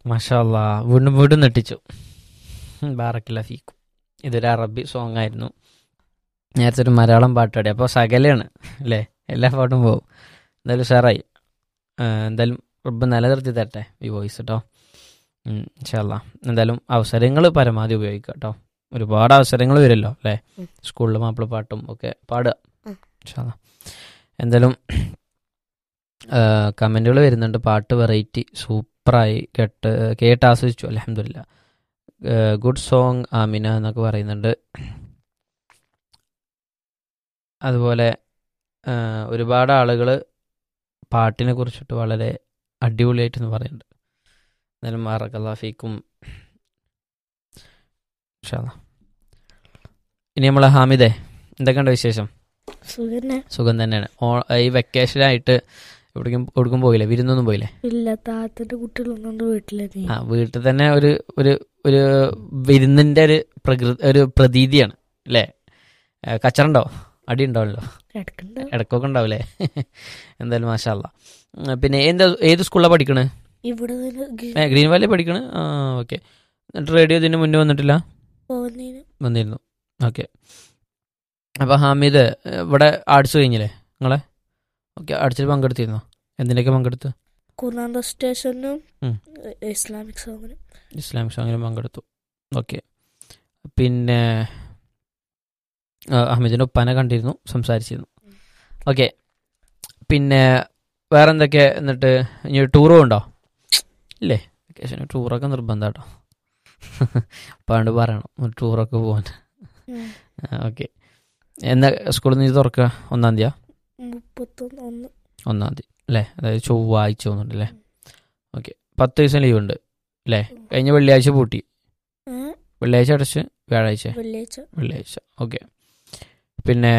മഷാല്ല വീണ്ടും വീണ്ടും നെട്ടിച്ചു ബാറക്കില്ല ഫീക്കും ഇതൊരു അറബി സോങ് ആയിരുന്നു നേരത്തെ ഒരു മലയാളം പാട്ടാടി അപ്പോൾ സകലയാണ് അല്ലേ എല്ലാ പാട്ടും പോകും എന്തായാലും ഉഷാറായി ആ, എന്തായാലും റബ്ബ് നിലനിർത്തി തരട്ടെ ഈ വോയിസ് കേട്ടോ ഇൻഷാല്ല എന്തായാലും അവസരങ്ങൾ പരമാവധി ഉപയോഗിക്കുക കേട്ടോ ഒരുപാട് അവസരങ്ങൾ വരുമല്ലോ അല്ലേ ഉം. സ്കൂളിൽ മാപ്പിളപ്പാട്ടും ഒക്കെ പാടുക ഉം. ഇൻഷാല്ല എന്തായാലും കമൻറ്റുകൾ വരുന്നുണ്ട് പാട്ട് വെറൈറ്റി സൂപ്പറായി കേട്ട് കേട്ട് ആസ്വദിച്ചു അലഹമില്ല ഗുഡ് സോങ് ആമിന എന്നൊക്കെ പറയുന്നുണ്ട് അതുപോലെ ആ, ഒരുപാട് ആളുകൾ പാട്ടിനെ കുറിച്ചിട്ട് വളരെ അടിപൊളിയായിട്ടെന്ന് പറയുന്നുണ്ട് എന്നാലും മാറക്കല്ലാഫിക്കും ഇനി നമ്മളെ ഹാമിദേ എന്തൊക്കെയുണ്ട് വിശേഷം സുഖന്നെ സുഖം തന്നെയാണ് ഓ ഈ വെക്കേഷനായിട്ട് എവിടേക്കും എവിടേക്കും പോയില്ലേ വിരുന്നൊന്നും പോയില്ലേ ഇല്ല താത്തന്റെ കുട്ടികളൊന്നും വീട്ടിലെത്തി ആ വീട്ടിൽ തന്നെ ഒരു ഒരു ഒരു വിരുന്നിൻ്റെ ഒരു പ്രകൃതി ഒരു പ്രതീതിയാണ് അല്ലേ ഏ, കച്ചറുണ്ടോ അടി ഉണ്ടാവല്ലോ കിടക്കണ്ട ഇടയ്ക്കൊക്കെ ഉണ്ടാവില്ലേ എന്തായാലും മാഷാല്ല പിന്നെ എന്താ ഏത് സ്കൂളിലാണ് പഠിക്കണേ ഇവിടെ നിന്ന് ഗി- ഏ ഗ്രീൻ വാലി പഠിക്കണേ ആ ഓക്കെ എന്നിട്ട് റേഡിയോ ഇതിന് മുന്നേ വന്നിട്ടില്ല പോകുന്നതിന് വന്നിരുന്നു ഓക്കെ അപ്പോൾ ഹാമിദ് ഇവിടെ ആർട്സ് കഴിഞ്ഞില്ലേ നിങ്ങളെ ഓക്കെ ആർട്സിൽ പങ്കെടുത്തിരുന്നോ എന്തിനൊക്കെ പങ്കെടുത്ത് കുർണാന്ത സ്റ്റേഷനും ഉം. ഇസ്ലാമിക് സോങ്ങിനും ഇസ്ലാമിക് സോങ്ങിലും പങ്കെടുത്തു ഓക്കെ പിന്നെ ആ, അഹമ്മദിൻ്റെ ഉപ്പാനെ കണ്ടിരുന്നു സംസാരിച്ചിരുന്നു ഓക്കെ പിന്നെ വേറെ എന്തൊക്കെ എന്നിട്ട് ഇനി ടൂർ ഉണ്ടോ ഇല്ലേ വെക്കേഷന് ടൂറൊക്കെ നിർബന്ധം കേട്ടോ പണ്ട് പറയണം ഒരു ടൂറൊക്കെ പോകാൻ ഉം. ഓക്കെ എന്നാ സ്കൂളിൽ നിന്ന് തുറക്കുക ഒന്നാം തീയതിയാ മുപ്പത്തൊന്ന് ഒന്ന് ഒന്നാം തീയതി അല്ലേ അതായത് ചൊവ്വാഴ്ച ഒന്നുണ്ട് അല്ലേ ഓക്കെ പത്ത് ദിവസം ലീവ് ഉണ്ട് അല്ലേ കഴിഞ്ഞ വെള്ളിയാഴ്ച പൂട്ടി ഏ? വെള്ളിയാഴ്ച അടച്ച് വ്യാഴാഴ്ച വെള്ളിയാഴ്ച വെള്ളിയാഴ്ച ഓക്കെ പിന്നെ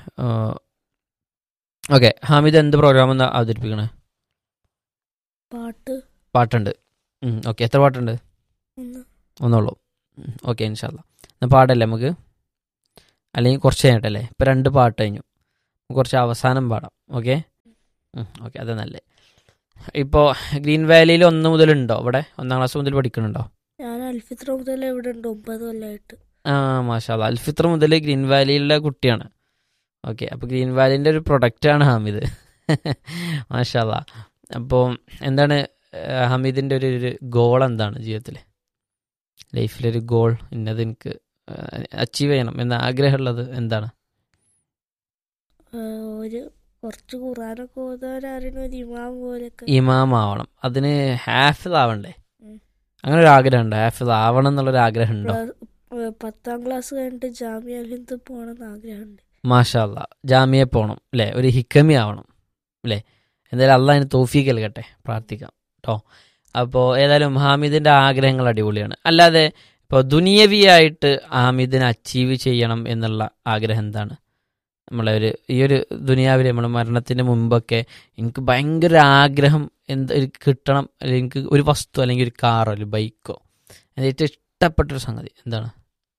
ഓക്കെ ഹാമിദ് എന്ത് പ്രോഗ്രാം എന്നാ അവതരിപ്പിക്കണേ പാട്ട് പാട്ടുണ്ട് ഓക്കെ എത്ര പാട്ടുണ്ട് ഒന്ന് ഒന്നുള്ളൂ ഓക്കെ ഇൻഷാല്ല എന്നാൽ പാടല്ലേ നമുക്ക് അല്ലെങ്കിൽ കുറച്ച് കഴിഞ്ഞിട്ടല്ലേ ഇപ്പം രണ്ട് പാട്ട് കഴിഞ്ഞു കുറച്ച് അവസാനം പാടാം ഓക്കെ ഓക്കെ അത് നല്ലേ ഇപ്പോൾ ഗ്രീൻ വാലിയിൽ ഒന്ന് മുതലുണ്ടോ ഇവിടെ ഒന്നാം ക്ലാസ് മുതൽ പഠിക്കുന്നുണ്ടോ ഞാൻ അൽഫിത്ര മുതൽ ഇവിടെ ഉണ്ട് ഒമ്പത് കൊല്ലമായിട്ട് ആ മാഷാല്ല അൽഫിത്ര മുതൽ ഗ്രീൻ വാലിയിലെ കുട്ടിയാണ് ഓക്കെ അപ്പോൾ ഗ്രീൻ വാലിൻ്റെ ഒരു പ്രൊഡക്റ്റാണ് ഹാമിദ് മാഷാല്ല അപ്പോൾ എന്താണ് ആ, ഹമീദിൻ്റെ ഒരു ഒരു ഗോൾ എന്താണ് ജീവിതത്തിൽ ലൈഫിലൊരു ഗോൾ ഇന്നത് എനിക്ക് അച്ചീവ് ചെയ്യണം എന്ന ആഗ്രഹമുള്ളത് എന്താണ് ഏ, ഒരു കുറച്ച് ഖുറാനൊക്കെ ഓതാൻ അറിയണ ഒരു ഇമാം പോലെയൊക്കെ ഇമാം ആവണം അതിന് ഹാഫിദ് ആവണ്ടേ ഉം. അങ്ങനെ ഒരു ആഗ്രഹം ഉണ്ടോ ഹാഫിദ് ആവണം എന്നുള്ളൊരു ആഗ്രഹം ഉണ്ടോ പ്ലസ്- ഏ, പത്താം ക്ലാസ് കഴിഞ്ഞിട്ട് ജാമ്യ ഹിന്ദ് പോകണമെന്ന് ആഗ്രഹമുണ്ട് മാഷാല്ല ജാമ്യയെ പോകണം അല്ലേ ഒരു ഹിക്കമി ആവണം അല്ലേ എന്തായാലും അല്ല അതിന് തോഫീക്ക് നൽകട്ടെ പ്രാർത്ഥിക്കാം കേട്ടോ അപ്പോൾ ഏതായാലും ഹാമിദിൻ്റെ ആഗ്രഹങ്ങൾ അടിപൊളിയാണ് അല്ലാതെ ഇപ്പോൾ ദുനിയവിയായിട്ട് ഹാമിദിനെ അച്ചീവ് ചെയ്യണം എന്നുള്ള ആഗ്രഹം എന്താണ് നമ്മളെ ഒരു ഈ ഒരു ദുനിയാവിൽ നമ്മൾ മരണത്തിന് മുമ്പൊക്കെ എനിക്ക് ഭയങ്കര ഒരു ആഗ്രഹം എന്ത് ഒരു കിട്ടണം അല്ലെങ്കിൽ എനിക്ക് ഒരു വസ്തു അല്ലെങ്കിൽ ഒരു കാറോ ഒരു ബൈക്കോ എനിക്ക് ഏറ്റവും ഇഷ്ടപ്പെട്ടൊരു സംഗതി എന്താണ്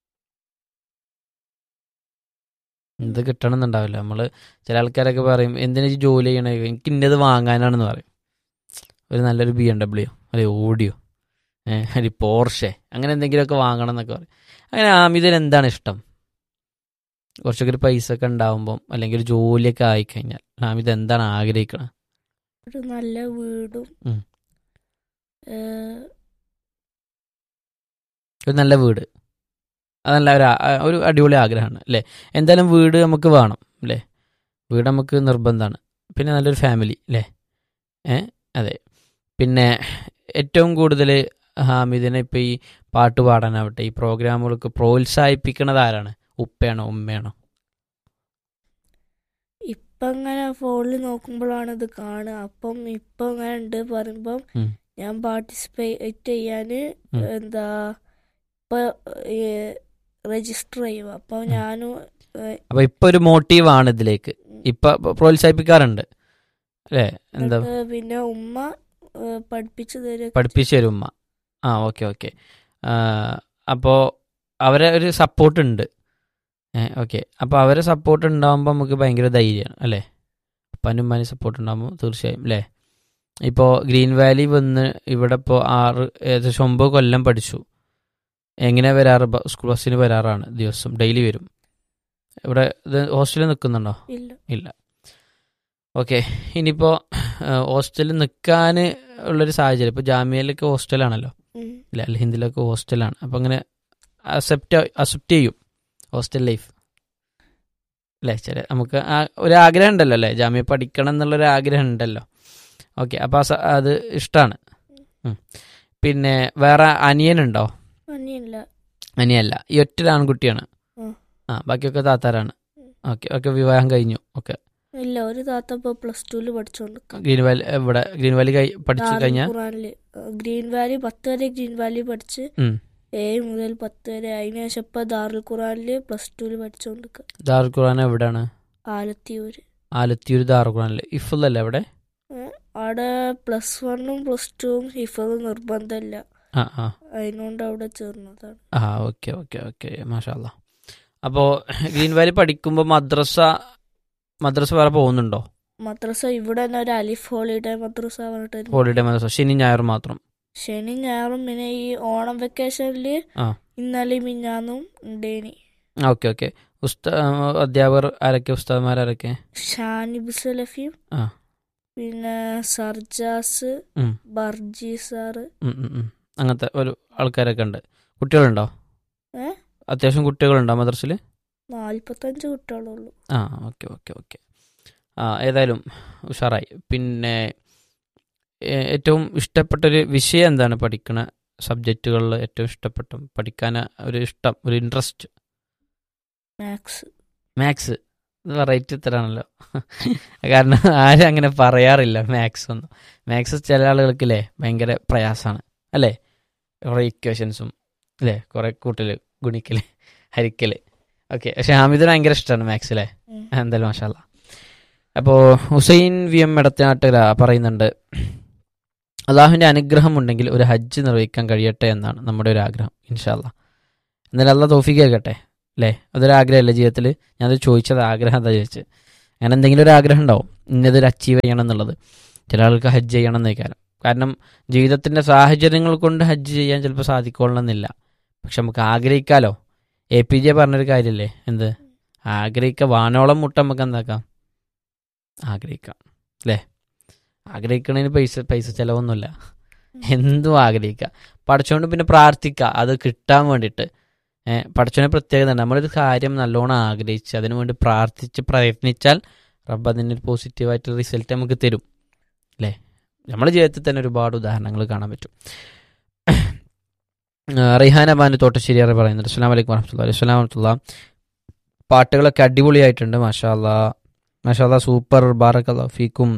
ഇത് കിട്ടണം എന്നുണ്ടാവില്ല നമ്മൾ ചില ആൾക്കാരൊക്കെ പറയും എന്തിനാ ഈ ജോലി ചെയ്യണേ എനിക്ക് ഇന്നത് വാങ്ങാനാണെന്ന് പറയും ഒരു നല്ലൊരു ബി എം ഡബ്ല്യു അല്ലെ ഓഡിയോ ഏഹ് ഒരു പോർഷെ അങ്ങനെ എന്തെങ്കിലുമൊക്കെ വാങ്ങണം എന്നൊക്കെ പറയും അങ്ങനെ ആമിതിന് എന്താണ് ഇഷ്ടം കുറച്ചൊക്കെ ഒരു പൈസ ഒക്കെ ഉണ്ടാവുമ്പം അല്ലെങ്കിൽ ഒരു ജോലിയൊക്കെ ആയിക്കഴിഞ്ഞാൽ ആമിത് എന്താണ് ആഗ്രഹിക്കണം ഒരു നല്ല വീടും ഉം. ഏ, ഒരു നല്ല വീട് അതല്ല ഒരു ആ- ഒരു അടിപൊളി ആഗ്രഹമാണ് അല്ലേ എന്തായാലും വീട് നമുക്ക് വേണം അല്ലേ വീട് നമുക്ക് നിർബന്ധമാണ് പിന്നെ നല്ലൊരു ഫാമിലി അല്ലേ ഏ അതെ പിന്നെ ഏറ്റവും കൂടുതൽ ഹാമിദിനെ ഇപ്പോൾ ഈ പാട്ട് പാടാനാവട്ടെ ഈ പ്രോഗ്രാമുകൾക്ക് പ്രോത്സാഹിപ്പിക്കുന്നത് ആരാണ് ഉപ്പയാണോ ഉമ്മയാണോ ഇപ്പൊ അങ്ങനെ ഫോണിൽ നോക്കുമ്പോഴാണ് ഇത് കാണുക അപ്പം ഇപ്പൊ അങ്ങനെ ഉണ്ട് പറയുമ്പം ഉം. ഞാൻ പാർട്ടിസിപ്പേറ്റ് ചെയ്യാന് ഉം. എന്താ ഇപ്പൊ രജിസ്റ്റർ ചെയ്യും അപ്പൊ ഉം. ഞാനും ഏ, അപ്പോൾ ഇപ്പോൾ ഒരു മോട്ടീവാണ് ഇതിലേക്ക് ഇപ്പം പ്രോത്സാഹിപ്പിക്കാറുണ്ട് അല്ലേ എന്താ എന്നിട്ട് പിന്നെ ഉമ്മ ഏ, പഠിപ്പിച്ചു തരും പഠിപ്പിച്ചു തരും ഉമ്മ ആ ഓക്കെ ഓക്കെ അപ്പോൾ അവരെ ഒരു സപ്പോർട്ട് ഉണ്ട് ഏ ഓക്കെ അപ്പോൾ അവരെ സപ്പോർട്ട് ഉണ്ടാകുമ്പോൾ നമുക്ക് ഭയങ്കര ധൈര്യമാണ് അല്ലേ ഉപ്പാനും ഉമ്മാനും സപ്പോർട്ട് ഉണ്ടാകുമ്പോൾ തീർച്ചയായും അല്ലേ ഇപ്പോൾ ഗ്രീൻ വാലി വന്ന് ഇവിടെ ഇപ്പോൾ ആറ് ഏകദേശം ഒമ്പത് കൊല്ലം പഠിച്ചു എങ്ങനെ വരാറ് ബ- സ്കൂൾ ബസ്സിന് വരാറാണ് ദിവസം ഡെയിലി വരും ഇവിടെ ഇത് ഹോസ്റ്റലിൽ നിൽക്കുന്നുണ്ടോ ഇല്ല ഇല്ല ഓക്കെ ഇനിയിപ്പോൾ ഹോസ്റ്റലിൽ നിൽക്കാൻ ഉള്ളൊരു സാഹചര്യം ഇപ്പോൾ ജാമ്യയിലൊക്കെ ഹോസ്റ്റലാണല്ലോ ഉം. ഇല്ല അല്ല ഹിന്ദിയിലൊക്കെ ഹോസ്റ്റലാണ് അപ്പം അങ്ങനെ അക്സെപ്റ്റ് അക്സെപ്റ്റ് ചെയ്യും ഹോസ്റ്റൽ ലൈഫ് അല്ലേ ചില നമുക്ക് ആ ഒരു ആഗ്രഹം ഉണ്ടല്ലോ അല്ലേ ജാമ്യ പഠിക്കണം എന്നുള്ളൊരു ആഗ്രഹം ഉണ്ടല്ലോ ഓക്കെ അപ്പോൾ അത് ഇഷ്ടമാണ് പിന്നെ വേറെ അനിയനുണ്ടോ അനിയല്ല അനിയല്ല ഈ ഒറ്റ ആൺകുട്ടിയാണ് ഉം. ആ ബാക്കിയൊക്കെ താത്താരാണ് ഉം. ഓക്കെ ഓക്കെ വിവാഹം കഴിഞ്ഞു ഓക്കെ ഇല്ല ഒരു താത്ത ഇപ്പൊ പ്ലസ് ടുവില് പഠിച്ചോണ്ട് ഗ്രീൻ വാലി ഇവിടെ ഗ്രീൻ വാലി കഴി- പഠിച്ചു കഴിഞ്ഞാൽ ഖുറാനില് ഗ്രീൻ വാലി പത്ത് വരെ ഗ്രീൻ വാലി പഠിച്ച് ഉം. ഏഴ് മുതൽ പത്ത് വരെ അതിന് ശേഷം ഇപ്പൊ ദാറുൽ ഖുറാനില് പ്ലസ് ടുവില് പഠിച്ചോണ്ടിരിക്ക ദാറുൽ ഖുർആൻ എവിടെയാണ് ആലത്തിയൂര് ആലത്തിയൂർ ദാറുൽ ഖുർആനിൽ ഇഫുല്ലല്ലേ അവിടെ അവിടെ പ്ലസ് വണ്ണും പ്ലസ് ടുവും ഹിഫത് നിർബന്ധമില്ല ആ ആ അതിനോണ്ട് അവിടെ ചേർന്നതാണ് ആ ഓക്കെ ഓക്കെ ഓക്കെ മാഷാല്ല അപ്പോൾ ഗ്രീൻ വാലി പഠിക്കുമ്പോൾ മദ്രസ മദ്രസ വേറെ പോകുന്നുണ്ടോ മദ്രസ ഇവിടെ തന്നെ ഒരു അലിഫ് ഹോളിഡേ മദ്രസ പറഞ്ഞിട്ട് ഹോളിഡേ മദ്രസ ശനി ഞായർ മാത്രം ശനി ഞായറും പിന്നെ ഈ ഓണം വെക്കേഷനില് ആ. ഇന്നലെ മിഞ്ഞാന്നും ഉണ്ടേനി ഓക്കെ ഓക്കെ ഉസ്താ അധ്യാപകർ ആരൊക്കെ ഉസ്താദ്മാരൊക്കെ ഷാനിബ് സലഫിയും ആ. പിന്നെ സർജാസ് ഉം. ബർജി സാറ് ഉം, ഉം, ഉം. അങ്ങനത്തെ ഒരു ആൾക്കാരൊക്കെ ഉണ്ട് കുട്ടികളുണ്ടോ ഏ? അത്യാവശ്യം കുട്ടികളുണ്ടോ മദ്രസിൽ നാല്പത്തഞ്ച് കുട്ടികളുള്ളൂ ആ ഓക്കെ ഓക്കെ ഓക്കെ ആ ഏതായാലും ഉഷാറായി പിന്നെ ഏ- ഏറ്റവും ഇഷ്ടപ്പെട്ടൊരു വിഷയം എന്താണ് പഠിക്കണ സബ്ജക്റ്റുകളിൽ ഏറ്റവും ഇഷ്ടപ്പെട്ട പഠിക്കാൻ ഒരു ഇഷ്ടം ഒരു ഇൻട്രസ്റ്റ് മാത്സ് മാത്സ് ഇത് വെറൈറ്റി തരാണല്ലോ കാരണം ആരും അങ്ങനെ പറയാറില്ല മാത്സ് ഒന്നും മാത്സ് ചില ആളുകൾക്കില്ലേ ഭയങ്കര പ്രയാസമാണ് അല്ലേ കുറേ ഇക്വേഷൻസും അല്ലേ കുറേ കൂട്ടൽ ഗുണിക്കൽ ഹരിക്കൽ ഓക്കെ പക്ഷെ ഹാമിദിന് ഭയങ്കര ഇഷ്ടമാണ് മാത്സ് അല്ലേ ഉം. എന്തായാലും മാഷാല്ല അപ്പോൾ ഹുസൈൻ വി എം എടത്തനാട്ടുകര പറയുന്നുണ്ട് അള്ളാഹുവിൻ്റെ അനുഗ്രഹം ഉണ്ടെങ്കിൽ ഒരു ഹജ്ജ് നിർവഹിക്കാൻ കഴിയട്ടെ എന്നാണ് നമ്മുടെ ഒരു ആഗ്രഹം ഇൻഷാല്ല എന്നാലും അല്ല തോഫിക്ക് കേൾക്കട്ടെ അല്ലേ അതൊരു ആഗ്രഹമല്ലേ ജീവിതത്തിൽ ഞാനത് ചോദിച്ചത് ആഗ്രഹം എന്താ ചോദിച്ചത് അങ്ങനെ എന്തെങ്കിലും ഒരു ആഗ്രഹം ഉണ്ടാവും ഇന്നതൊരു അച്ചീവ് ചെയ്യണം എന്നുള്ളത് ചില ആൾക്ക് ഹജ്ജ് ചെയ്യണം എന്നേക്കാരം കാരണം ജീവിതത്തിൻ്റെ സാഹചര്യങ്ങൾ കൊണ്ട് ഹജ്ജ് ചെയ്യാൻ ചിലപ്പോൾ സാധിക്കൊള്ളണമെന്നില്ല പക്ഷെ നമുക്ക് ആഗ്രഹിക്കാലോ എ പി ജെ പറഞ്ഞൊരു കാര്യമല്ലേ എന്ത് ആഗ്രഹിക്കുക വാനോളം മുട്ട നമുക്ക് എന്താക്കാം ആഗ്രഹിക്കാം അല്ലേ ആഗ്രഹിക്കണതിന് പൈസ പൈസ ചിലവൊന്നുമില്ല എന്തും ആഗ്രഹിക്കുക പഠിച്ചുകൊണ്ട് പിന്നെ പ്രാർത്ഥിക്കുക അത് കിട്ടാൻ വേണ്ടിയിട്ട് ഏഹ് പഠിച്ചവനെ പ്രത്യേകത ഉണ്ട് നമ്മളൊരു കാര്യം നല്ലോണം ആഗ്രഹിച്ച് അതിനു വേണ്ടി പ്രാർത്ഥിച്ച് പ്രയത്നിച്ചാൽ റബ്ബ് അതിൻ്റെ ഒരു പോസിറ്റീവായിട്ട് റിസൾട്ട് നമുക്ക് തരും അല്ലേ നമ്മുടെ ജീവിതത്തിൽ തന്നെ ഒരുപാട് ഉദാഹരണങ്ങൾ കാണാൻ പറ്റും ആ, റിഹാന ബാന് തോട്ടശ്ശേരി അറിയ പറയുന്നുണ്ട് അസ്സാം വലൈക്കും വരഹമുല്ല അസ്സാം വരഹമുല്ല പാട്ടുകളൊക്കെ അടിപൊളിയായിട്ടുണ്ട് മാഷാ അല്ലാ മാഷാ അല്ലാ സൂപ്പർ ബാറക്കല്ലാ ഫീക്കും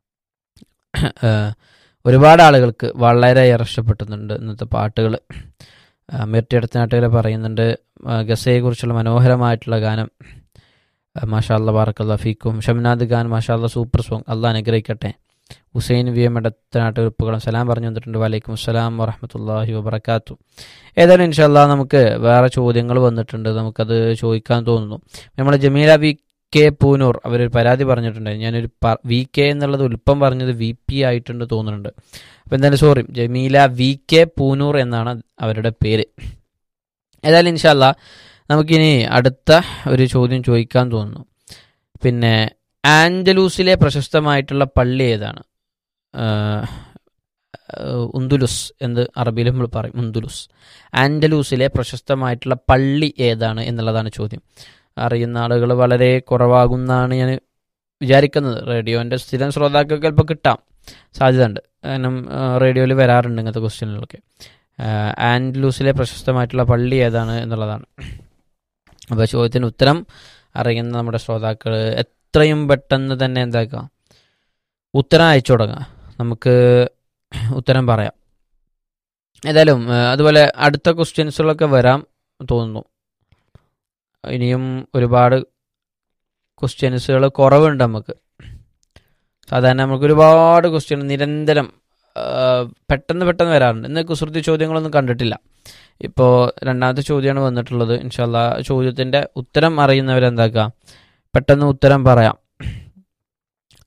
ഒരുപാട് ആളുകൾക്ക് വളരെ ഏറെ ഇഷ്ടപ്പെട്ടുന്നുണ്ട് ഇന്നത്തെ പാട്ടുകൾ മിർട്ടി അടുത്ത നാട്ടുകാരെ പറയുന്നുണ്ട് ആ, ഗസയെക്കുറിച്ചുള്ള മനോഹരമായിട്ടുള്ള ഗാനം മാഷാ അല്ലാ ബാറക്കല്ലാ ഫീക്കും ഷംനാദ് ഖാൻ മാഷാ അല്ലാ സൂപ്പർ സോങ് അള്ളാഹ് അനുഗ്രഹിക്കട്ടെ ഹുസൈൻ വി എം ഇടത്ത നാട്ടുകുറിപ്പുകളും സലാം പറഞ്ഞു വന്നിട്ടുണ്ട് വലൈക്കും അസ്സലാം വറഹമത്തല്ലാഹി വബർക്കാത്തു ഏതായാലും ഇൻഷാല്ലാ നമുക്ക് വേറെ ചോദ്യങ്ങൾ വന്നിട്ടുണ്ട് നമുക്കത് ചോദിക്കാൻ തോന്നുന്നു നമ്മൾ ജമീല വി കെ പൂനൂർ അവരൊരു പരാതി പറഞ്ഞിട്ടുണ്ട് ഞാനൊരു പ- വി കെ എന്നുള്ളത് ഉൽപ്പം പറഞ്ഞത് വി പി ആയിട്ടുണ്ട് തോന്നുന്നുണ്ട് അപ്പം എന്തായാലും sorry Jameela V K Poonoor എന്നാണ് അവരുടെ പേര് ഏതായാലും ഇൻഷാല്ല നമുക്കിനി അടുത്ത ഒരു ചോദ്യം ചോദിക്കാൻ തോന്നുന്നു പിന്നെ ആഞ്ചലൂസിലെ പ്രശസ്തമായിട്ടുള്ള പള്ളി ഏതാണ് ആഹ്, ആഹ്, ഉന്തുലുസ് എന്ന് അറബിയിൽ നമ്മൾ പറയും ഉന്തുലുസ് ആൻഡലൂസിലെ പ്രശസ്തമായിട്ടുള്ള പള്ളി ഏതാണ് എന്നുള്ളതാണ് ചോദ്യം അറിയുന്ന ആളുകൾ വളരെ കുറവാകുന്നാണ് ഞാൻ വിചാരിക്കുന്നത് റേഡിയോൻ്റെ സ്ഥിരം ശ്രോതാക്കൾക്ക് ചിലപ്പോൾ കിട്ടാം സാധ്യത ഉണ്ട് കാരണം റേഡിയോയിൽ വരാറുണ്ട് ഇങ്ങനത്തെ ക്വസ്റ്റ്യനുകളൊക്കെ ആൻഡലൂസിലെ പ്രശസ്തമായിട്ടുള്ള പള്ളി ഏതാണ് എന്നുള്ളതാണ് അപ്പോൾ ചോദ്യത്തിന് ഉത്തരം അറിയുന്ന നമ്മുടെ ശ്രോതാക്കൾ എത്രയും പെട്ടെന്ന് തന്നെ എന്താക്കുക ഉത്തരം അയച്ചു തുടങ്ങുക നമുക്ക് ഉത്തരം പറയാം ഏതായാലും ആ, അതുപോലെ അടുത്ത ക്വസ്റ്റ്യൻസുകളൊക്കെ വരാം തോന്നുന്നു ഇനിയും ഒരുപാട് ക്വസ്റ്റ്യൻസുകൾ കുറവുണ്ട് നമുക്ക് സാധാരണ നമുക്ക് ഒരുപാട് ക്വസ്റ്റ്യൻ നിരന്തരം ആ, പെട്ടെന്ന് പെട്ടെന്ന് വരാറുണ്ട് ഇന്ന് കുസൃതി ചോദ്യങ്ങളൊന്നും കണ്ടിട്ടില്ല ഇപ്പോൾ രണ്ടാമത്തെ ചോദ്യമാണ് വന്നിട്ടുള്ളത് ഇൻഷാല്ല ചോദ്യത്തിൻ്റെ ഉത്തരം അറിയുന്നവരെന്താക്കുക പെട്ടെന്ന് ഉത്തരം പറയാം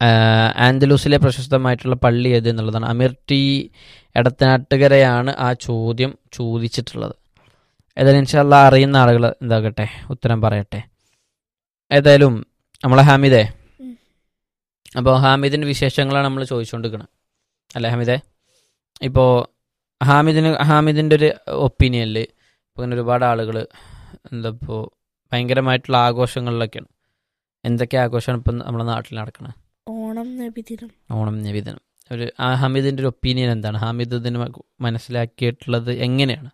ആൻഡലൂസിലെ പ്രശസ്തമായിട്ടുള്ള പള്ളി ഏത് എന്നുള്ളതാണ് അമീർ ടി എടത്തനാട്ടുകരയാണ് ആ ചോദ്യം ചോദിച്ചിട്ടുള്ളത് ഏതായാലും ഇൻഷാല്ല അറിയുന്ന ആളുകൾ എന്താകട്ടെ ഉത്തരം പറയട്ടെ ഏതായാലും നമ്മളെ ഹാമിദേ ഉം. അപ്പോൾ ഹാമിദിൻ്റെ വിശേഷങ്ങളാണ് നമ്മൾ ചോദിച്ചുകൊണ്ടിരിക്കുന്നത് അല്ലേ ഹാമിദേ ഇപ്പോൾ ഹാമിദിന് ഹാമിദിൻ്റെ ഒരു ഒപ്പീനിയനിൽ ഇപ്പോൾ ഇങ്ങനെ ഒരുപാട് ആളുകൾ എന്താ ഇപ്പോൾ ഭയങ്കരമായിട്ടുള്ള ആഘോഷങ്ങളിലൊക്കെയാണ് എന്തൊക്കെ ആഘോഷമാണ് ഇപ്പം നമ്മുടെ നാട്ടിൽ നടക്കുന്നത് ഓണം നബിദിനം ഓണം നബിദിനം ഒരു ആ ഹമീദിൻ്റെ ഒരു ഒപ്പീനിയൻ എന്താണ് ഹാമിദ് ഇതിന് മ- മനസ്സിലാക്കിയിട്ടുള്ളത് എങ്ങനെയാണ്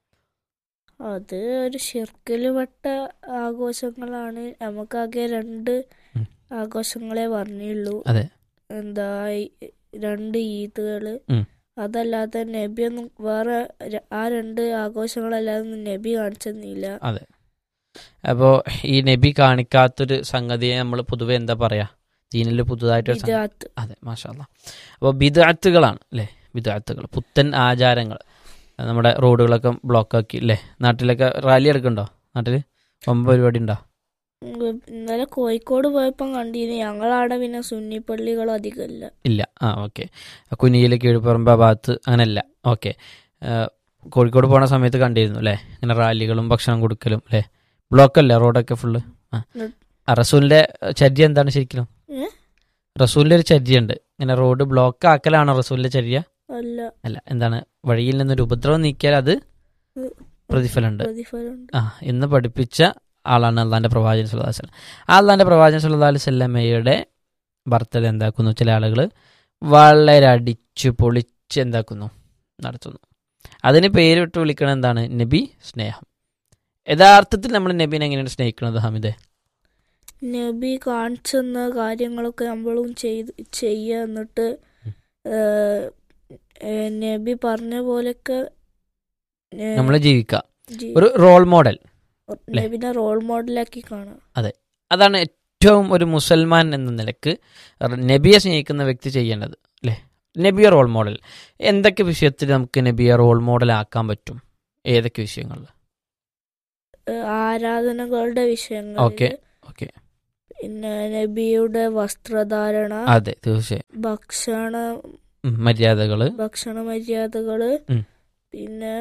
അത് ഒരു ഷിർക്കിൽ പെട്ട ആഘോഷങ്ങളാണ് നമുക്കാകെ രണ്ട് ഉം. ആഘോഷങ്ങളെ പറഞ്ഞുള്ളൂ അതെ. എന്താ ഈ രണ്ട് ഈദുകള് ഉം. അതല്ലാതെ നബിയൊന്നും വേറെ ര- ആ രണ്ട് ആഘോഷങ്ങളല്ലാതെ ഒന്നും നബി കാണിച്ചെന്നില്ല അപ്പോൾ ഈ നബി കാണിക്കാത്തൊരു സംഗതിയെ നമ്മൾ പൊതുവെ എന്താ പറയാ ദീനിൽ പുതുതായിട്ടൊരു സംഗതി വിദാത്ത് അതെ മാഷാല്ല അപ്പോൾ ബിദാത്തുകളാണ് അല്ലേ ബിദാത്തുകൾ പുത്തൻ ആചാരങ്ങൾ നമ്മുടെ റോഡുകളൊക്കെ ബ്ലോക്കാക്കി അല്ലേ നാട്ടിലൊക്കെ റാലി എടുക്കണ്ടോ നാട്ടിൽ ഒമ്പത് പരിപാടി ഉണ്ടോ ഉം, ഇന്നലെ കോഴിക്കോട് പോയപ്പം കണ്ടിരുന്നു ഞങ്ങളവിടെ പിന്നെ സുന്നി പള്ളികൾ അധികമില്ല ഇല്ല ആ ഓക്കെ കുനിയിൽ കീഴ്പ്പറമ്പ ഭാഗത്ത് അങ്ങനെയല്ല ഓക്കെ കോഴിക്കോട് പോണ സമയത്ത് കണ്ടിരുന്നു അല്ലേ ഇങ്ങനെ റാലികളും ഭക്ഷണം കൊടുക്കലും അല്ലേ ബ്ലോക്കല്ലേ റോഡൊക്കെ ഫുള്ള് ആ ഉം. ആ, റസൂലിന്റെ ചര്യ എന്താണ് ശരിക്കും ഏ? റസൂലിന്റെ ഒരു ചര്യയുണ്ട് ഇങ്ങനെ റോഡ് ബ്ലോക്ക് ആക്കലാണോ റസൂലിന്റെ ചര്യ അല്ല അല്ല എന്താണ് വഴിയിൽ നിന്നൊരു ഉപദ്രവം നീക്കിയാൽ അത് ഉം. പ്രതിഫലമുണ്ട് പ്രതിഫലമുണ്ട് ആ എന്ന് പഠിപ്പിച്ച ആളാണ് അള്ളാന്റെ പ്രവാചകൻ സല്ലല്ലാഹു അലൈഹി വസല്ലം ആ അള്ളാന്റെ പ്രവാചകൻ സല്ലല്ലാഹു അലൈഹി വസല്ലമയുടെ ബർത്ത്ഡേ എന്താക്കുന്നു ചില ആളുകൾ വളരെ അടിച്ചു പൊളിച്ച് എന്താക്കുന്നു നടത്തുന്നു അതിന് പേരിട്ട് വിളിക്കണത് എന്താണ് നബി സ്നേഹം യഥാർത്ഥത്തിൽ നമ്മൾ നബീനെ എങ്ങനെയാണ് സ്നേഹിക്കുന്നത് ഹമിദെ നബി കാണിച്ചെന്ന കാര്യങ്ങളൊക്കെ നമ്മളും ചെയ്ത് ചെയ്യുക എന്നിട്ട് ഏഹ്, ഏഹ്, നബി പറഞ്ഞ പോലെയൊക്കെ ഏഹ്, നമ്മൾ ജീവിക്കുക ജി- ഒരു റോൾ മോഡൽ ല്ലേ? നബിനെ റോൾ മോഡലാക്കി കാണാം അതാണ് ഏറ്റവും ഒരു മുസൽമാൻ എന്ന നിലക്ക് നബിയെ സ്നേഹിക്കുന്ന വ്യക്തി ചെയ്യേണ്ടത് അല്ലേ നബിയെ റോൾ മോഡൽ എന്തൊക്കെ വിഷയത്തിൽ നമുക്ക് നബിയെ റോൾ മോഡൽ ആക്കാൻ പറ്റും ഏതൊക്കെ വിഷയങ്ങളിൽ ഏഹ്, ആരാധനകളുടെ വിഷയങ്ങൾ ഓക്കെ, ഓക്കെ. പിന്നെ നബിയുടെ വസ്ത്രധാരണ അതെ തീർച്ചയായും ഭക്ഷണ ഉം, മര്യാദകള് ഭക്ഷണ മര്യാദകള് ഉം. പിന്നെ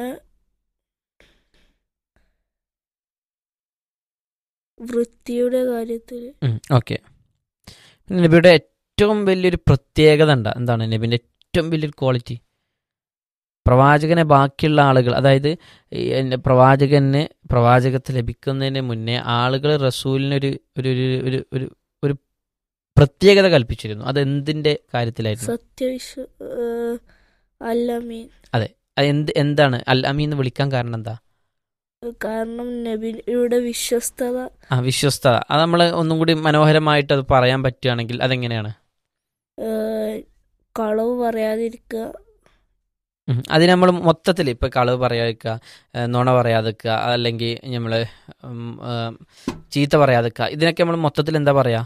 വൃത്തിയുടെ കാര്യത്തില് ഓക്കെ നബിയുടെ ഏറ്റവും വലിയൊരു പ്രത്യേകത ഉണ്ട് എന്താണ് നബിന്റെ ഏറ്റവും വലിയൊരു ക്വാളിറ്റി പ്രവാചകനെ ബാക്കിയുള്ള ആളുകൾ അതായത് ഈ എന്നെ പ്രവാചകന് പ്രവാചകത്തെ ലഭിക്കുന്നതിന് മുന്നേ ആളുകൾ റസൂലിനൊരു ഒരു ഒരു ഒരു ഒരു ഒരു പ്രത്യേകത കൽപ്പിച്ചിരുന്നു അത് എന്തിന്റെ കാര്യത്തിലായിരുന്നു സത്യവിശ്വ ഏഹ്, അല്ലമീൻ അത് എന്ത് എന്താണ് അൽ അമീൻ എന്ന് വിളിക്കാൻ കാരണം എന്താ കാരണം നബിയുടെ വിശ്വസ്തത ആ വിശ്വസ്തത അത് നമ്മൾ ഒന്നും കൂടി മനോഹരമായിട്ട് അത് പറയാൻ പറ്റുകയാണെങ്കിൽ അതെങ്ങനെയാണ് ഏഹ്, കളവ് പറയാതിരിക്കുക ഉം. അതിന് നമ്മൾ മൊത്തത്തിൽ ഇപ്പം കളവ് പറയാതിരിക്കുക ഏഹ് നുണ പറയാതിരിക്കുക അല്ലെങ്കിൽ നമ്മൾ ചീത്ത പറയാതിരിക്കുക ഇതിനൊക്കെ നമ്മൾ മൊത്തത്തിൽ എന്താ പറയാ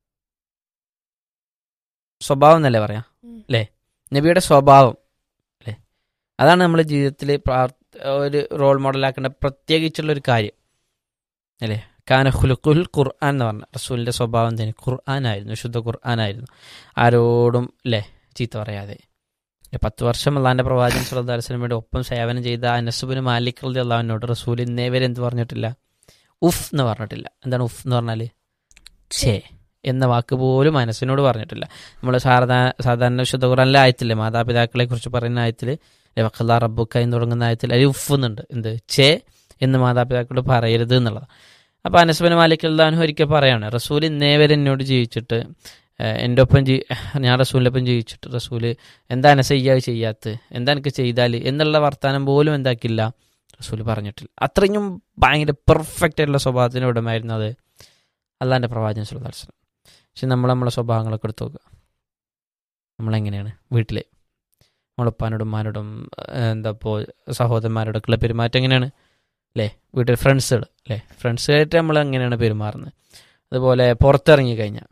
സ്വഭാവം എന്നല്ലേ പറയാ ഉം. അല്ലേ നബിയുടെ സ്വഭാവം അല്ലേ അതാണ് നമ്മൾ ജീവിതത്തിൽ പ്രാർ ഒരു റോൾ മോഡലാക്കേണ്ട പ്രത്യേകിച്ചുള്ള ഒരു കാര്യം അല്ലേ കാന ഹുലുഖുൽ ഖുർആൻ എന്ന് പറഞ്ഞ റസൂലിൻ്റെ സ്വഭാവം തന്നെ ഖുർആനായിരുന്നു ശുദ്ധ ഖുർആനായിരുന്നു ആരോടും അല്ലേ ചീത്ത പറയാതെ ഏ, പത്ത് വർഷം അള്ളാന്റെ പ്രവാചകൻ സല്ലല്ലാഹു അലൈഹി വസല്ലമയുടെ ഒപ്പം സേവനം ചെയ്ത അനസുബിന് മാലിക് റളി അള്ളാഹുവിനോട് റസൂൽ ഇന്നേ വരെ എന്ത് പറഞ്ഞിട്ടില്ല ഉഫ് എന്ന് പറഞ്ഞിട്ടില്ല എന്താണ് ഉഫ് എന്ന് പറഞ്ഞാൽ ഛേ എന്ന വാക്ക് പോലും മനസ്സിനോട് പറഞ്ഞിട്ടില്ല നമ്മൾ സാധാരണ സാധാരണ വിശുദ്ധ ഖുറാനിലെ ആയത്തില്ലേ മാതാപിതാക്കളെ കുറിച്ച് പറയുന്ന ആയത്തിൽ വക്കല്ലാ റബ്ബുക്ക എന്ന് തുടങ്ങുന്ന ആയത്തിൽ അതിൽ ഉഫ് എന്നുണ്ട് എന്ത് ഛേ എന്ന് മാതാപിതാക്കളോട് പറയരുത് എന്നുള്ളത് അപ്പോൾ അനസ്ബിന് മാലിക് അള്ളാഹു ഒരിക്കൽ പറയാണ് റസൂൽ ഇന്നേ വരെ എന്നോട് ജീവിച്ചിട്ട് ഏഹ്, എൻ്റെ ഒപ്പം ജീ ഞാൻ റസൂലിൻ്റെ ഒപ്പം ജീവിച്ചിട്ട് റസൂല് എന്താ അനസയ്യ ചെയ്യാത്ത എന്താ എനിക്ക് ചെയ്താൽ എന്നുള്ള വർത്തമാനം പോലും എന്താക്കില്ല റസൂൽ പറഞ്ഞിട്ടില്ല അത്രയും ഭയങ്കര പെർഫെക്റ്റ് ആയിട്ടുള്ള സ്വഭാവത്തിന് ഉടമായിരുന്നു അത് അള്ളാൻ്റെ പ്രവാചകൻ സുല്ലാ വസ്ലം പക്ഷെ നമ്മൾ നമ്മളെ സ്വഭാവങ്ങളൊക്കെ എടുത്ത് നോക്കുക നമ്മളെങ്ങനെയാണ് വീട്ടിൽ നമ്മളുപ്പാനോടും ഉമ്മാനോടും ഏഹ്, എന്താ ഇപ്പോൾ സഹോദരന്മാരോടൊക്കെയുള്ള പെരുമാറ്റം എങ്ങനെയാണ് അല്ലേ വീട്ടിൽ ഫ്രണ്ട്സുകൾ അല്ലേ ഫ്രണ്ട്സുമായിട്ട് നമ്മൾ എങ്ങനെയാണ് പെരുമാറുന്നത് അതുപോലെ പുറത്തിറങ്ങി കഴിഞ്ഞാൽ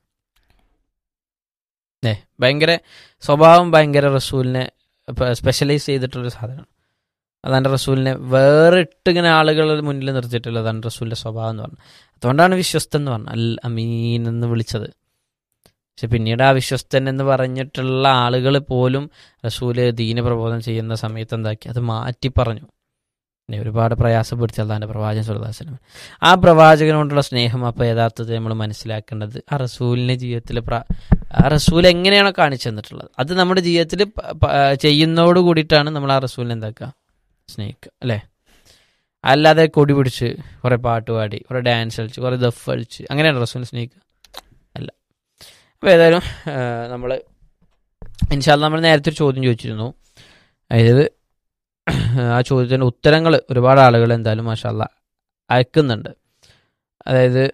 ഏ ഭയങ്കര സ്വഭാവം ഭയങ്കര റസൂലിനെ സ്പെഷ്യലൈസ് ചെയ്തിട്ടുള്ളൊരു സാധനമാണ് അതാണ് റസൂലിനെ വേറിട്ട് ഇങ്ങനെ ആളുകളുടെ മുന്നിൽ നിർത്തിയിട്ടുള്ളതാണ് റസൂലിൻ്റെ സ്വഭാവം എന്ന് പറഞ്ഞത് അതുകൊണ്ടാണ് വിശ്വസ്തൻ എന്ന് പറഞ്ഞത് അൽ അമീൻ എന്ന് വിളിച്ചത് പക്ഷെ പിന്നീട് ആ വിശ്വസ്തൻ എന്ന് പറഞ്ഞിട്ടുള്ള ആളുകൾ പോലും റസൂല് ദീന പ്രബോധനം ചെയ്യുന്ന സമയത്ത് എന്താക്കി അത് മാറ്റി പറഞ്ഞു പിന്നെ ഒരുപാട് പ്രയാസപ്പെടുത്തി അള്ളാൻ്റെ പ്രവാചകൻ സുല്ലാസ്ലം ആ പ്രവാചകനോടുള്ള സ്നേഹം അപ്പോൾ യഥാർത്ഥത്തിൽ നമ്മൾ മനസ്സിലാക്കേണ്ടത് ആ റസൂലിൻ്റെ ജീവിതത്തിൽ പ്ര ആ റസൂൽ എങ്ങനെയാണോ കാണിച്ചു തന്നിട്ടുള്ളത് അത് നമ്മുടെ ജീവിതത്തിൽ പ- പ- ചെയ്യുന്നതോട് കൂടിയിട്ടാണ് നമ്മൾ ആ റസൂലിനെ എന്താക്കുക സ്നേഹിക്കുക അല്ലേ അല്ലാതെ കൊടി പിടിച്ച് കുറേ പാട്ട് പാടി കുറേ ഡാൻസ് കളിച്ച് കുറേ ദഫ് കളിച്ച് അങ്ങനെയാണ് റസൂലിനെ സ്നേഹിക്കുക അല്ല അപ്പോൾ ഏതായാലും നമ്മൾ ഇൻഷാല്ല നമ്മൾ നേരത്തെ ഒരു ചോദ്യം ചോദിച്ചിരുന്നു അതായത് ആ ചോദ്യത്തിൻ്റെ ഉത്തരങ്ങൾ ഒരുപാട് ആളുകൾ എന്തായാലും മാഷാല്ല അയക്കുന്നുണ്ട് അതായത്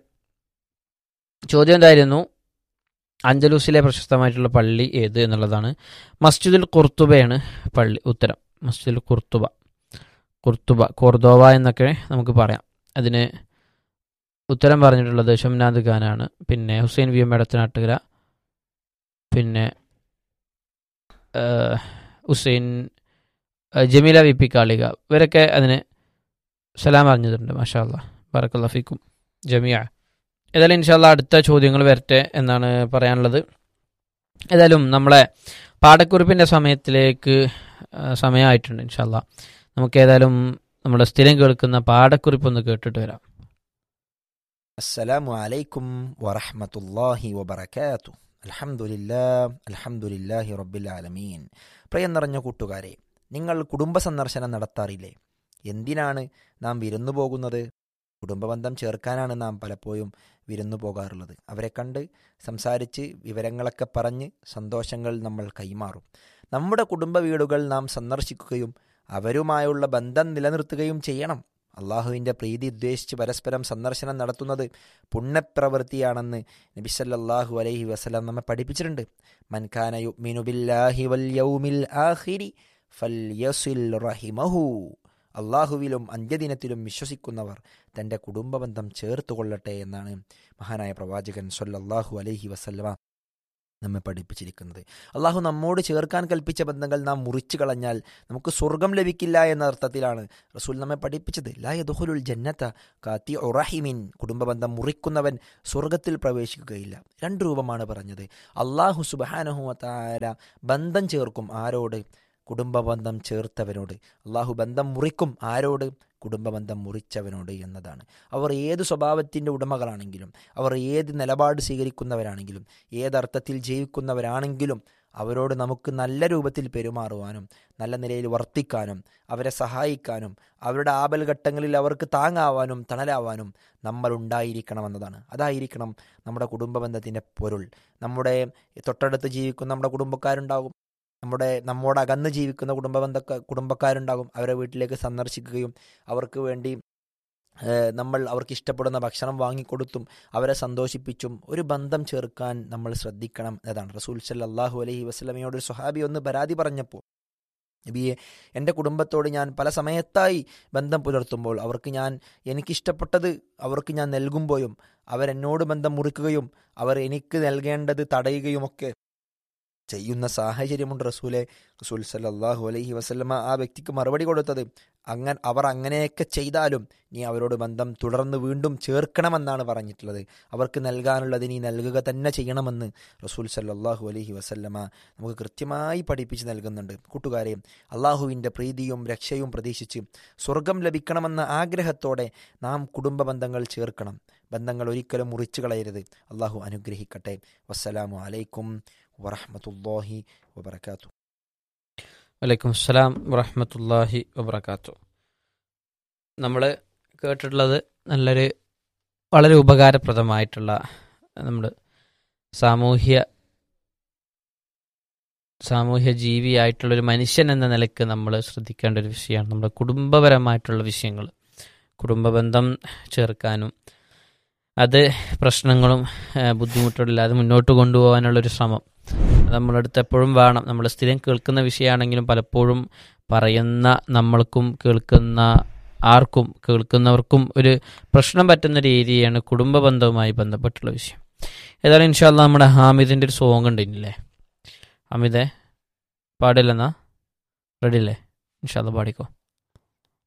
ചോദ്യം എന്തായിരുന്നു അഞ്ചലൂസിലെ പ്രശസ്തമായിട്ടുള്ള പള്ളി ഏത് എന്നുള്ളതാണ് മസ്ജിദുൽ കുർത്തുബയാണ് പള്ളി ഉത്തരം മസ്ജിദുൽ കുർത്തുബ കുർത്തുബ കോർദോവ എന്നൊക്കെ നമുക്ക് പറയാം അതിന് ഉത്തരം പറഞ്ഞിട്ടുള്ളത് ഷംനാദ് ഖാനാണ് പിന്നെ ഹുസൈൻ വി എം എടത്തനാട്ടുകര പിന്നെ ആ, ഹുസൈൻ ആ, ജമീല വി പി കാളിക ഇവരൊക്കെ അതിന് സലാം പറഞ്ഞിട്ടുണ്ട് മാഷാ അല്ലാ ബറക്കല്ലാ ഫിക്കും ജമിയ ഏതായാലും ഇൻഷാല്ല അടുത്ത ചോദ്യങ്ങൾ വരട്ടെ എന്നാണ് പറയാനുള്ളത് ഏതായാലും നമ്മളെ പാഠക്കുറിപ്പിൻ്റെ സമയത്തിലേക്ക് ആ, സമയമായിട്ടുണ്ട് ഇൻഷാല്ല നമുക്ക് ഏതായാലും നമ്മുടെ സ്ഥിരം കേൾക്കുന്ന പാഠക്കുറിപ്പ് ഒന്ന് കേട്ടിട്ട് വരാം അസ്സലാമു അലൈക്കും വറഹ്മത്തുള്ളാഹി വബറകാതുഹു അൽഹംദുലില്ലാഹ് അൽഹംദുലില്ലാഹി റബ്ബിൽ ആലമീൻ പ്രിയം നിറഞ്ഞ കൂട്ടുകാരെ നിങ്ങൾ കുടുംബ സന്ദർശനം നടത്താറില്ലേ എന്തിനാണ് നാം വിരുന്നു പോകുന്നത് കുടുംബബന്ധം ചേർക്കാനാണ് നാം പലപ്പോഴും വിരുന്നു പോകാറുള്ളത് അവരെ കണ്ട് സംസാരിച്ച് വിവരങ്ങളൊക്കെ പറഞ്ഞ് സന്തോഷങ്ങൾ നമ്മൾ കൈമാറും നമ്മുടെ കുടുംബ വീടുകൾ നാം സന്ദർശിക്കുകയും അവരുമായുള്ള ബന്ധം നിലനിർത്തുകയും ചെയ്യണം അള്ളാഹുവിൻ്റെ പ്രീതി ഉദ്ദേശിച്ച് പരസ്പരം സന്ദർശനം നടത്തുന്നത് പുണ്യപ്രവൃത്തിയാണെന്ന് നബിസല്ലാഹു അലൈഹി വസല്ലം നമ്മെ പഠിപ്പിച്ചിട്ടുണ്ട് മൻഖാന യുഅ്മിനു ബില്ലാഹി വൽ യൗമിൽ ആഖിരി ഫൽയസിൽ റഹിമഹു അള്ളാഹുവിലും അന്ത്യദിനത്തിലും വിശ്വസിക്കുന്നവർ തൻ്റെ കുടുംബബന്ധം ചേർത്ത് കൊള്ളട്ടെ എന്നാണ് മഹാനായ പ്രവാചകൻ സല്ലല്ലാഹു അലൈഹി വസല്ലമ നമ്മെ പഠിപ്പിച്ചിരിക്കുന്നത് അള്ളാഹു നമ്മോട് ചേർക്കാൻ കൽപ്പിച്ച ബന്ധങ്ങൾ നാം മുറിച്ചു കളഞ്ഞാൽ നമുക്ക് സ്വർഗം ലഭിക്കില്ല എന്ന അർത്ഥത്തിലാണ് റസൂൽ നമ്മെ പഠിപ്പിച്ചത് ലായദുഹുലുൽ ജന്നത്ത കാത്തി ഒറഹിമിൻ കുടുംബബന്ധം മുറിക്കുന്നവൻ സ്വർഗത്തിൽ പ്രവേശിക്കുകയില്ല രണ്ട് രൂപമാണ് പറഞ്ഞത് അള്ളാഹു സുബാനഹുവത്താര ബന്ധം ചേർക്കും ആരോട് കുടുംബബന്ധം ചേർത്തവനോട് അള്ളാഹു ബന്ധം മുറിക്കും ആരോട് കുടുംബബന്ധം മുറിച്ചവനോട് എന്നതാണ് അവർ ഏത് സ്വഭാവത്തിൻ്റെ ഉടമകളാണെങ്കിലും അവർ ഏത് നിലപാട് സ്വീകരിക്കുന്നവരാണെങ്കിലും ഏതർത്ഥത്തിൽ ജീവിക്കുന്നവരാണെങ്കിലും അവരോട് നമുക്ക് നല്ല രൂപത്തിൽ പെരുമാറുവാനും നല്ല നിലയിൽ വർത്തിക്കാനും അവരെ സഹായിക്കാനും അവരുടെ ആപൽഘട്ടങ്ങളിൽ അവർക്ക് താങ്ങാവാനും തണലാവാനും നമ്മൾ ഉണ്ടായിരിക്കണമെന്നതാണ് അതായിരിക്കണം നമ്മുടെ കുടുംബബന്ധത്തിൻ്റെ പൊരുൾ നമ്മുടെ തൊട്ടടുത്ത് ജീവിക്കുന്ന നമ്മുടെ കുടുംബക്കാരുണ്ടാകും നമ്മുടെ നമ്മോട് അകന്ന് ജീവിക്കുന്ന കുടുംബബന്ധ കുടുംബക്കാരുണ്ടാകും അവരെ വീട്ടിലേക്ക് സന്ദർശിക്കുകയും അവർക്ക് വേണ്ടി ഏഹ്, നമ്മൾ അവർക്ക് ഇഷ്ടപ്പെടുന്ന ഭക്ഷണം വാങ്ങിക്കൊടുത്തും അവരെ സന്തോഷിപ്പിച്ചും ഒരു ബന്ധം ചേർക്കാൻ നമ്മൾ ശ്രദ്ധിക്കണം എന്നതാണ് റസൂൽ സല്ലല്ലാഹു അലൈഹി വസല്ലമയോട് ഒരു സ്വഹാബി ഒന്ന് പരാതി പറഞ്ഞപ്പോൾ നബിയെ എൻ്റെ കുടുംബത്തോട് ഞാൻ പല സമയത്തായി ബന്ധം പുലർത്തുമ്പോൾ അവർക്ക് ഞാൻ എനിക്കിഷ്ടപ്പെട്ടത് അവർക്ക് ഞാൻ നൽകുമ്പോഴും അവരെന്നോട് ബന്ധം മുറിക്കുകയും അവർ എനിക്ക് നൽകേണ്ടത് തടയുകയുമൊക്കെ ചെയ്യുന്ന സാഹചര്യമുണ്ട് റസൂലെ റസൂൽ സല്ലല്ലാഹു അലൈഹി വസല്ലമ ആ വ്യക്തിക്ക് മറുപടി കൊടുത്തത് അങ്ങൻ അവർ അങ്ങനെയൊക്കെ ചെയ്താലും നീ അവരോട് ബന്ധം തുടർന്ന് വീണ്ടും ചേർക്കണമെന്നാണ് പറഞ്ഞിട്ടുള്ളത് അവർക്ക് നൽകാനുള്ളത് നീ നൽകുക തന്നെ ചെയ്യണമെന്ന് റസൂൽ സല്ലല്ലാഹു അലൈഹി വസല്ലമ നമുക്ക് കൃത്യമായി പഠിപ്പിച്ച് നൽകുന്നുണ്ട് കൂട്ടുകാരെ അള്ളാഹുവിൻ്റെ പ്രീതിയും രക്ഷയും പ്രതീക്ഷിച്ച് സ്വർഗം ലഭിക്കണമെന്ന ആഗ്രഹത്തോടെ നാം കുടുംബ ബന്ധങ്ങൾ ചേർക്കണം ബന്ധങ്ങൾ ഒരിക്കലും മുറിച്ചു കളയരുത് അള്ളാഹു അനുഗ്രഹിക്കട്ടെ വസ്സലാമു അലൈക്കും വറഹ്മത്തുള്ളാഹി വബറകാത്തു വലൈക്കും അസ്സലാം വറഹമത്തല്ലാഹി വബർക്കാത്തു നമ്മൾ കേട്ടിട്ടുള്ളത് നല്ലൊരു വളരെ ഉപകാരപ്രദമായിട്ടുള്ള നമ്മൾ സാമൂഹ്യ സാമൂഹ്യ ജീവിയായിട്ടുള്ളൊരു മനുഷ്യൻ എന്ന നിലയ്ക്ക് നമ്മൾ ശ്രദ്ധിക്കേണ്ട ഒരു വിഷയമാണ് നമ്മുടെ കുടുംബപരമായിട്ടുള്ള വിഷയങ്ങൾ കുടുംബബന്ധം ചേർക്കാനും അത് പ്രശ്നങ്ങളും ഏഹ്, ബുദ്ധിമുട്ടുകളില്ലാതെ മുന്നോട്ട് കൊണ്ടുപോകാനുള്ളൊരു ശ്രമം അത് നമ്മളടുത്ത് എപ്പോഴും വേണം നമ്മൾ സ്ഥിരം കേൾക്കുന്ന വിഷയമാണെങ്കിലും പലപ്പോഴും പറയുന്ന നമ്മൾക്കും കേൾക്കുന്ന ആർക്കും കേൾക്കുന്നവർക്കും ഒരു പ്രശ്നം പറ്റുന്ന ഒരു ഏരിയയാണ് കുടുംബ ബന്ധവുമായി ബന്ധപ്പെട്ടുള്ള വിഷയം ഏതായാലും ഇൻഷാല്ല നമ്മുടെ ഹാമിദിൻ്റെ ഒരു സോങ് ഉണ്ട് ഇനില്ലേ ഹാമിദേ പാടില്ലെന്നാ റെഡി അല്ലേ ഇൻഷാല്ല പാടിക്കോ